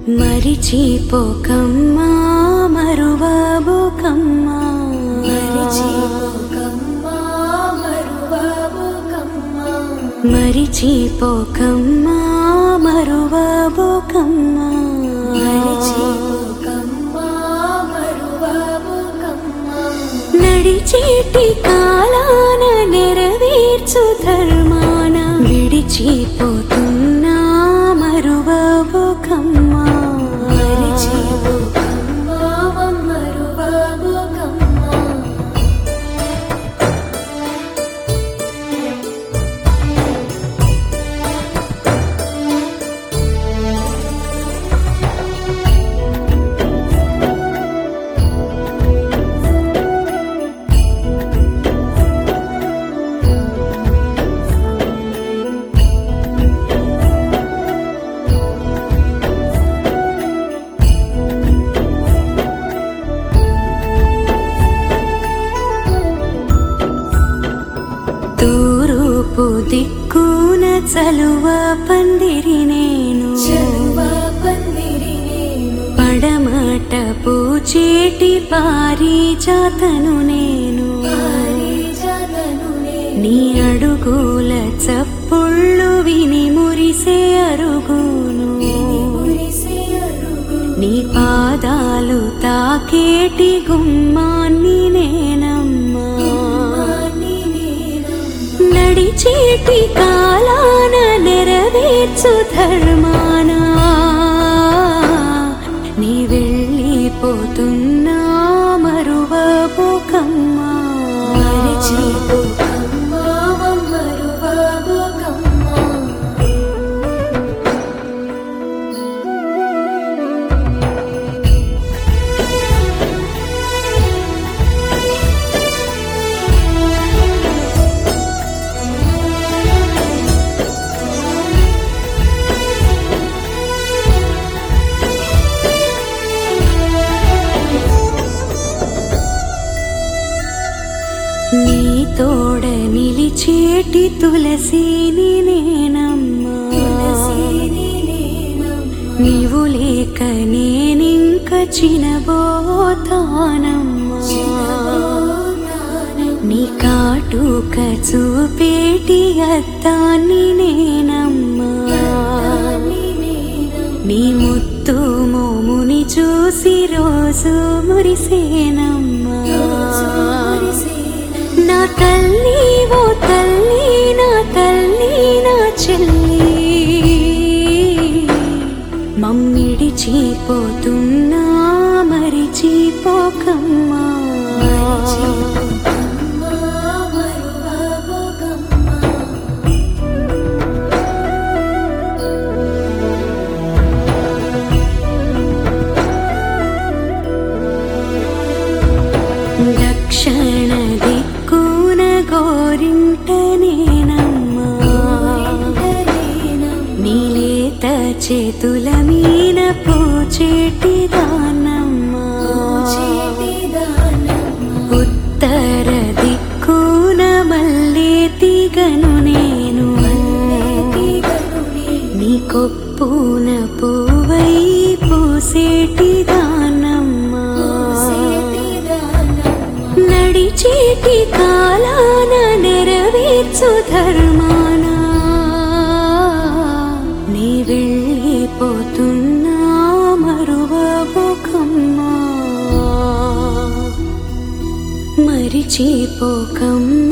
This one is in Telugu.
మరిచిపోకమ్మా మరువబోకమ్మా మరిచిపోకమ్మా మరువబోకమ్మా మరిచిపోకమ్మా మరువబోకమ్మా మరిచిపోకమ్మా మరువబోకమ్మా నడిచేటి కాలాన నెరవేర్చు ధర్మాన విడిచిపోతున్నా మరువబోకమ్మా మరిచిపోకమ్మా మరువబోకమ్మా తూరుపు దిక్కున చలువ పందిరి నేను చెరువ పందిరి నేను పడమట పూచేటి పారిజాతను నేను పారిజాతను నేను నీ అడుగుల చప్పుళ్ళు విని మురిసే అరుగును మురిసే అరుగు నీ పాదాలు తాకేటి గుమ్మాన్ని నేనమ్మా అని నేనమ్మా నడిచేటి కాలాన నెరవేర్చు ధర్మానా నీ వెళ్ళిపోతున్నా మరువబోకమ్మా మరిచిపోకమ్మా మరువబోకమ్మా నీ తోడ నిలిచేటి తులసిని నేనమ్మా తులసిని నేనమ్మా నీవు లేక నేనింక చినబోతానమ్మా చిరబోతానమ్మా నీ కాటుక చూపేటి అద్దాన్ని నేనమ్మా అని నేనమ్మా నీ ముత్తు మోముని చూసి రోజు మురిసేనమ్మా నా తల్లి ఓ తల్లి నా తల్లి నా చెల్లి మమ్మిడిచిపోతున్నా మరిచిపోకమ్మా మరిచిపోకమ్మా మరువబోకమ్మా దక్షిణ దిక్కున గోరింట నేనమ్మా నీలేత చేతుల మీన పూచేటి దానమ్మా ఉత్తర దిక్కున మల్లె తిగను నేను నీ కొప్పున పువ్వై పూసేటి దానమ్మా నడిచేటి కాలాన నెరవేర్చు ధర్మానా నీ వెళ్ళిపోతున్నా మరువబోకమ్మా మరిచిపోకమ్మా